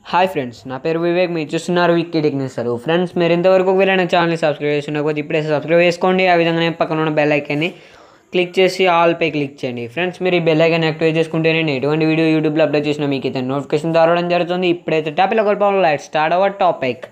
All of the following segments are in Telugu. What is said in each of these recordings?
హాయ్ ఫ్రెండ్స్ నా పేరు వివేక్ మీరు చూస్తున్నారు విక్కీ టెక్నిక్సరు ఫ్రెండ్స్ మీరు ఇంతవరకు ఒకవేళ నా ఛానల్ని సబ్స్క్రైబ్ చేసినకపోతే ఇప్పుడే సబ్స్క్రైబ్ చేసుకోండి ఆ విధంగానే పక్కన ఉన్న బెల్ ఐకాన్ని క్లిక్ చేసి ఆల్ పై క్లిక్ చేయండి ఫ్రెండ్స్ మీరు ఈ బెల్ ఐకాన్ యాక్టివేట్ చేసుకుంటేనే నేను ఎటువంటి వీడియో యూట్యూబ్లో అప్లోడ్ చేసిన మీకు అయితే నోటిఫికేషన్ రావడం జరుగుతుంది ఇప్పుడైతే టాపిక్లో కొల్పం light start our topic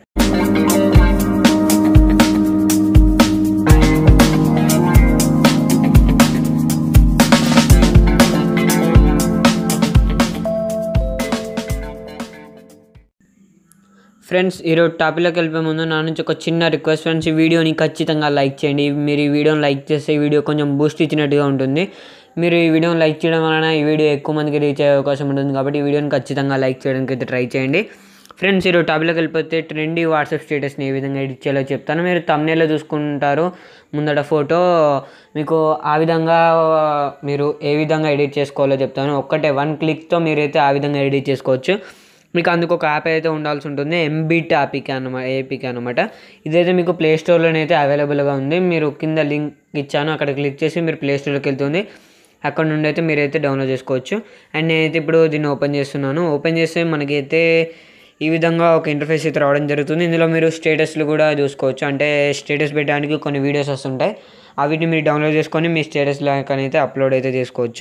friends ఈరోజు టాపిక్లోకి వెళ్ళిపోయే ముందు నా నుంచి ఒక చిన్న రిక్వెస్ట్ ఫ్రెండ్స్ ఈ వీడియోని ఖచ్చితంగా లైక్ చేయండి మీరు ఈ వీడియోని లైక్ చేస్తే ఈ వీడియో కొంచెం బూస్ట్ ఇచ్చినట్టుగా ఉంటుంది మీరు ఈ వీడియోని లైక్ చేయడం వలన ఈ వీడియో ఎక్కువ మందికి రీచ్ అయ్యే అవకాశం ఉంటుంది కాబట్టి ఈ వీడియోని ఖచ్చితంగా లైక్ చేయడానికి అయితే ట్రై చేయండి ఫ్రెండ్స్ ఈరోజు టాపిక్లోకి వెళ్ళిపోతే ట్రెండీ వాట్సాప్ స్టేటస్ని ఏ విధంగా ఎడిట్ చేయాలో చెప్తాను మీరు తమ్నేలో చూసుకుంటారు ముందట ఫోటో మీకు ఆ విధంగా మీరు ఏ విధంగా ఎడిట్ చేసుకోవాలో చెప్తాను ఒక్కటే వన్ క్లిక్తో మీరైతే ఆ విధంగా ఎడిట్ చేసుకోవచ్చు మీకు అందుకు ఒక యాప్ అయితే ఉండాల్సి ఉంటుంది ఎంబిట్ యాపిక్ అనమాట ఏపీకి అనమాట ఇదైతే మీకు ప్లే స్టోర్లోనైతే అవైలబుల్గా ఉంది మీరు కింద లింక్ ఇచ్చాను అక్కడ క్లిక్ చేసి మీరు ప్లే స్టోర్లోకి వెళ్తుంది అక్కడ నుండి అయితే మీరైతే డౌన్లోడ్ చేసుకోవచ్చు అండ్ నేనైతే ఇప్పుడు దీన్ని ఓపెన్ చేస్తున్నాను ఓపెన్ చేస్తే మనకైతే ఈ విధంగా ఒక ఇంటర్ఫేస్ అయితే రావడం జరుగుతుంది ఇందులో మీరు స్టేటస్లు కూడా చూసుకోవచ్చు అంటే స్టేటస్ పెట్టడానికి కొన్ని వీడియోస్ వస్తుంటాయి వీటిని మీరు డౌన్లోడ్ చేసుకొని మీ స్టేటస్ అయితే అప్లోడ్ అయితే చేసుకోవచ్చు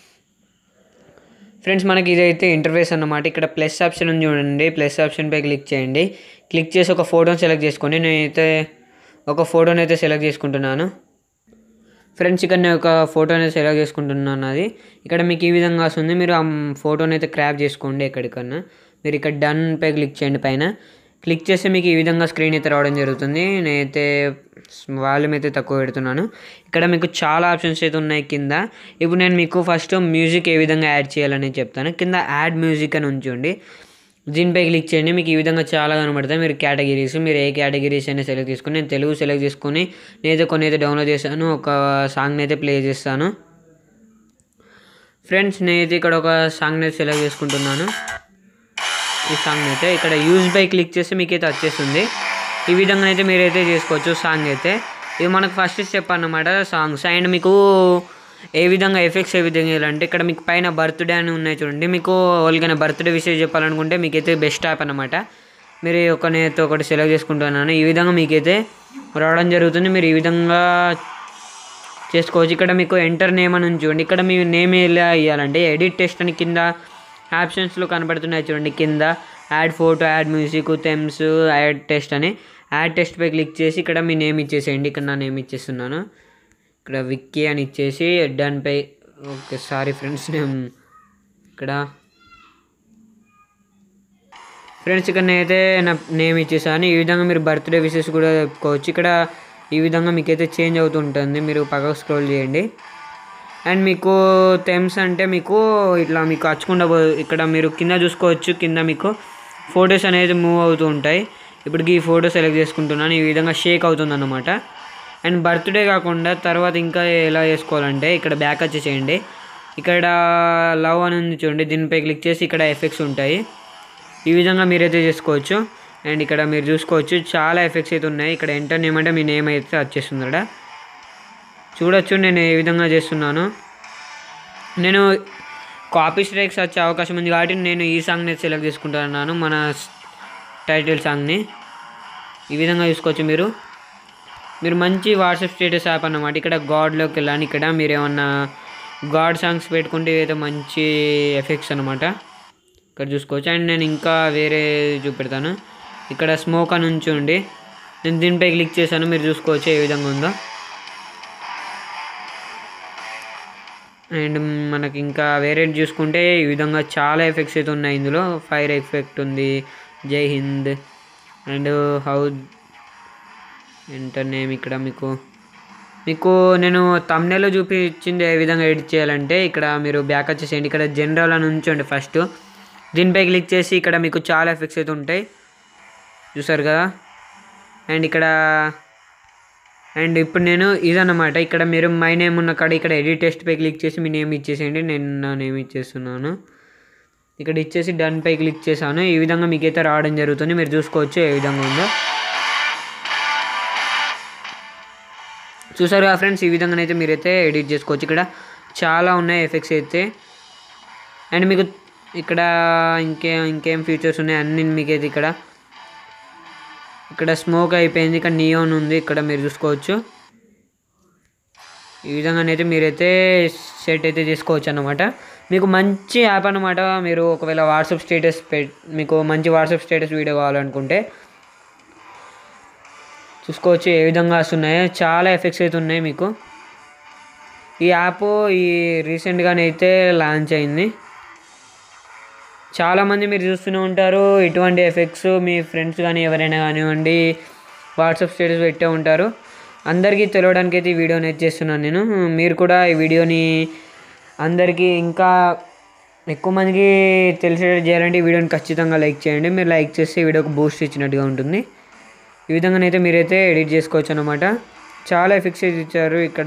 ఫ్రెండ్స్ మనకి ఇదైతే ఇంటర్ఫేస్ అన్నమాట ఇక్కడ ప్లస్ ఆప్షన్ ఉంది చూడండి ప్లస్ ఆప్షన్పై క్లిక్ చేయండి క్లిక్ చేసి ఒక ఫోటోని సెలెక్ట్ చేసుకోండి నేనైతే ఒక ఫోటోని అయితే సెలెక్ట్ చేసుకుంటున్నాను ఫ్రెండ్స్ ఇక్కడ నేను ఒక ఫోటోని సెలెక్ట్ చేసుకుంటున్నాను అది ఇక్కడ మీకు ఈ విధంగా వస్తుంది మీరు ఆ ఫోటోని అయితే క్రాప్ చేసుకోండి ఎక్కడికన్నా మీరు ఇక్కడ డన్ పై క్లిక్ చేయండి పైన క్లిక్ చేస్తే మీకు ఈ విధంగా స్క్రీన్ అయితే రావడం జరుగుతుంది నేనైతే వాల్యూమ్ అయితే తక్కువ పెడుతున్నాను ఇక్కడ మీకు చాలా ఆప్షన్స్ అయితే ఉన్నాయి కింద ఇప్పుడు నేను మీకు ఫస్ట్ మ్యూజిక్ ఏ విధంగా యాడ్ చేయాలని చెప్తాను కింద యాడ్ మ్యూజిక్ అని ఉంచండి దీనిపై క్లిక్ చేయండి మీకు ఈ విధంగా చాలా కనబడతాయి మీరు కేటగిరీస్ మీరు ఏ కేటగిరీస్ అయినా సెలెక్ట్ చేసుకుని నేను తెలుగు సెలెక్ట్ చేసుకుని నేనైతే కొన్ని అయితే డౌన్లోడ్ చేశాను ఒక సాంగ్ని అయితే ప్లే చేస్తాను ఫ్రెండ్స్ నేనైతే ఇక్కడ ఒక సాంగ్ని అయితే సెలెక్ట్ చేసుకుంటున్నాను ఈ సాంగ్ అయితే ఇక్కడ యూజ్ బై క్లిక్ చేస్తే మీకు అయితే వచ్చేస్తుంది ఈ విధంగా అయితే మీరైతే చేసుకోవచ్చు సాంగ్ అయితే ఇది మనకు ఫస్ట్ స్టెప్ అన్నమాట సాంగ్స్ అండ్ మీకు ఏ విధంగా ఎఫెక్ట్స్ ఏ విధంగా చేయాలంటే ఇక్కడ మీకు పైన బర్త్డే అని ఉన్నాయి చూడండి మీకు వాళ్ళకైనా బర్త్డే విషయం చెప్పాలనుకుంటే మీకైతే బెస్ట్ యాప్ అనమాట మీరు ఒక నేతో ఒకటి సెలెక్ట్ చేసుకుంటున్నాను ఈ విధంగా మీకైతే రావడం జరుగుతుంది మీరు ఈ విధంగా చేసుకోవచ్చు ఇక్కడ మీకు ఎంటర్ నేమ్ అని చూడండి ఇక్కడ మీ నేమ్ ఎలా ఇవ్వాలంటే ఎడిట్ టెస్ట్ అని కింద ఆప్షన్స్లో కనబడుతున్నాయి చూడండి కింద add photo add music themes add text అని యాడ్ టెస్ట్ పై క్లిక్ చేసి ఇక్కడ మీ నేమ్ ఇచ్చేసేయండి ఇక్కడ నా నేమ్ ఇచ్చేస్తున్నాను ఇక్కడ విక్కీ అని ఇచ్చేసి డన్ పై ఓకే సారీ ఫ్రెండ్స్ నేను ఇక్కడ ఫ్రెండ్స్ ఇక్కడ నేనైతే నా నేమ్ ఇచ్చేసాను ఈ విధంగా మీరు బర్త్డే విషెస్ కూడా చెప్పుకోవచ్చు ఇక్కడ ఈ విధంగా మీకైతే చేంజ్ అవుతుంటుంది మీరు పక్కకు స్క్రోల్ చేయండి అండ్ మీకు థెమ్స్ అంటే మీకు ఇట్లా మీకు అచ్చకుండా ఇక్కడ మీరు కింద చూసుకోవచ్చు కింద మీకు ఫొటోస్ అనేది మూవ్ అవుతూ ఉంటాయి ఇప్పుడు ఈ ఫోటో సెలెక్ట్ చేసుకుంటున్నాను ఈ విధంగా షేక్ అవుతుంది అన్నమాట అండ్ బర్త్డే కాకుండా తర్వాత ఇంకా ఎలా చేసుకోవాలంటే ఇక్కడ బ్యాక్ వచ్చేసేయండి ఇక్కడ లవ్ అని ఉంది చూడండి దీనిపై క్లిక్ చేసి ఇక్కడ ఎఫెక్ట్స్ ఉంటాయి ఈ విధంగా మీరైతే చేసుకోవచ్చు అండ్ ఇక్కడ మీరు చూసుకోవచ్చు చాలా ఎఫెక్ట్స్ అయితే ఉన్నాయి ఇక్కడ ఎంటర్ నేమ్ అంటే మీ నేమ్ అయితే వచ్చేస్తుంది ఇక్కడ చూడొచ్చు నేను ఏ విధంగా చేస్తున్నాను నేను కాపీ స్ట్రైక్స్ వచ్చే అవకాశం ఉంది కాబట్టి నేను ఈ సాంగ్ని సెలెక్ట్ చేసుకుంటున్నాను మన టైటిల్ సాంగ్ని ఈ విధంగా చూసుకోవచ్చు మీరు మీరు మంచి వాట్సాప్ స్టేటస్ యాప్ అన్నమాట ఇక్కడ గాడ్లోకి వెళ్ళాను ఇక్కడ మీరు ఏమన్నా గాడ్ సాంగ్స్ పెట్టుకుంటే ఇవైతే మంచి ఎఫెక్ట్స్ అనమాట ఇక్కడ చూసుకోవచ్చు అండ్ నేను ఇంకా వేరే చూపెడతాను ఇక్కడ స్మోక్ అని ఉంచండి నేను దీనిపై క్లిక్ చేశాను మీరు చూసుకోవచ్చు ఏ విధంగా ఉందో అండ్ మనకి ఇంకా వేరే చూసుకుంటే ఈ విధంగా చాలా ఎఫెక్ట్స్ అయితే ఉన్నాయి ఇందులో ఫైర్ ఎఫెక్ట్ ఉంది Jai Hind and how enter name ఇక్కడ మీకు మీకు నేను తమ్నేలో చూపించింది ఏ విధంగా ఎడిట్ చేయాలంటే ఇక్కడ మీరు బ్యాక్ వచ్చేసేయండి ఇక్కడ జనరల్ అని ఉంచండి ఫస్ట్ దీనిపై క్లిక్ చేసి ఇక్కడ మీకు చాలా ఎఫెక్ట్స్ అయితే ఉంటాయి చూసారు కదా అండ్ ఇక్కడ అండ్ ఇప్పుడు నేను ఇదన్నమాట ఇక్కడ మీరు మై నేమ్ ఉన్న కాడ ఇక్కడ ఎడిట్ టెస్ట్ పై క్లిక్ చేసి మీ నేమ్ ఇచ్చేసేయండి నేను నా నేమ్ ఇచ్చేస్తున్నాను ఇక్కడ ఇచ్చేసి డన్ పై క్లిక్ చేశాను ఈ విధంగా మీకైతే రావడం జరుగుతుంది మీరు చూసుకోవచ్చు ఏ విధంగా ఉందో చూసారు కదా ఫ్రెండ్స్ ఈ విధంగానైతే మీరైతే ఎడిట్ చేసుకోవచ్చు ఇక్కడ చాలా ఉన్నాయి ఎఫెక్ట్స్ అయితే అండ్ మీకు ఇక్కడ ఇంకే ఇంకేం ఫీచర్స్ ఉన్నాయి అన్ని మీకైతే ఇక్కడ ఇక్కడ స్మోక్ అయిపోయింది ఇక్కడ నియోన్ ఉంది ఇక్కడ మీరు చూసుకోవచ్చు ఈ విధంగానైతే మీరైతే సెట్ అయితే చేసుకోవచ్చు అన్నమాట మీకు మంచి యాప్ అన్నమాట మీరు ఒకవేళ వాట్సాప్ స్టేటస్ పె మీకు మంచి వాట్సాప్ స్టేటస్ వీడియో కావాలనుకుంటే చూసుకోవచ్చు ఏ విధంగా వస్తున్నాయో చాలా ఎఫెక్ట్స్ అయితే ఉన్నాయి మీకు ఈ యాప్ ఈ రీసెంట్గానే అయితే లాంచ్ అయింది చాలామంది మీరు చూస్తూనే ఉంటారు ఇటువంటి ఎఫెక్ట్స్ మీ ఫ్రెండ్స్ కానీ ఎవరైనా కానివ్వండి వాట్సాప్ స్టేటస్ పెట్టే ఉంటారు అందరికీ తెలియడానికి అయితే ఈ వీడియోని అయితే చేస్తున్నాను నేను మీరు కూడా ఈ వీడియోని అందరికీ ఇంకా ఎక్కువ మందికి తెలిసేటట్టు చేయాలంటే ఈ వీడియోని ఖచ్చితంగా లైక్ చేయండి మీరు లైక్ చేస్తే ఈ వీడియోకి బూస్ట్ ఇచ్చినట్టుగా ఉంటుంది ఈ విధంగానైతే మీరైతే ఎడిట్ చేసుకోవచ్చు అనమాట చాలా ఎఫెక్ట్స్ అయితే ఇచ్చారు ఇక్కడ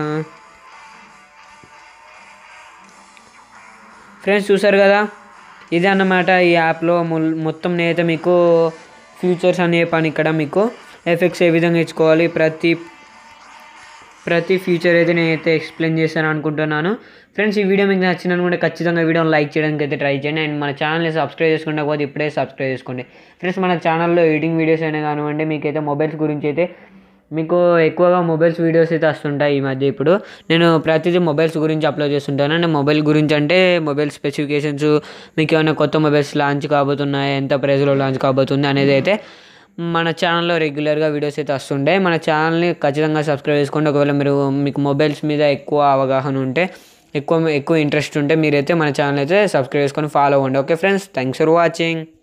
ఫ్రెండ్స్ చూసారు కదా ఇదే అన్నమాట ఈ యాప్లో మొల్- మొత్తం నేనైతే మీకు ఫ్యూచర్స్ అని చెప్పాను ఇక్కడ మీకు ఎఫెక్ట్స్ ఏ విధంగా ఇచ్చుకోవాలి ప్రతి ప్రతి ఫీచర్ అయితే నేనైతే ఎక్స్ప్లెయిన్ చేశాను అనుకుంటున్నాను ఫ్రెండ్స్ ఈ వీడియో మీకు నచ్చింది అనుకుంటే ఖచ్చితంగా వీడియోని లైక్ చేయడానికి అయితే ట్రై చేయండి అండ్ మన ఛానల్ని సబ్స్క్రైబ్ చేసుకుంటే పోతే ఇప్పుడే సబ్స్క్రైబ్ చేసుకోండి ఫ్రెండ్స్ మన ఛానల్లో ఎడిటింగ్ వీడియోస్ అయినా కానివ్వండి మీకైతే మొబైల్స్ గురించి అయితే మీకు ఎక్కువగా మొబైల్స్ వీడియోస్ అయితే వస్తుంటాయి ఈ మధ్య ఇప్పుడు నేను ప్రతిదీ మొబైల్స్ గురించి అప్లోడ్ చేస్తుంటాను అంటే మొబైల్ గురించి అంటే మొబైల్ స్పెసిఫికేషన్స్ మీకు ఏమైనా కొత్త మొబైల్స్ లాంచ్ కాబోతున్నాయి ఎంత ప్రైస్లో లాంచ్ కాబోతుంది అనేది అయితే మన ఛానల్లో రెగ్యులర్గా వీడియోస్ అయితే వస్తుంటాయి మన ఛానల్ని ఖచ్చితంగా సబ్స్క్రైబ్ చేసుకోండి ఒకవేళ మీరు మీకు మొబైల్స్ మీద ఎక్కువ అవగాహన ఉంటే ఎక్కువ ఎక్కువ ఇంట్రెస్ట్ ఉంటే మీరైతే మన ఛానల్ అయితే సబ్స్క్రైబ్ చేసుకొని ఫాలో అవ్వండి okay friends thanks for watching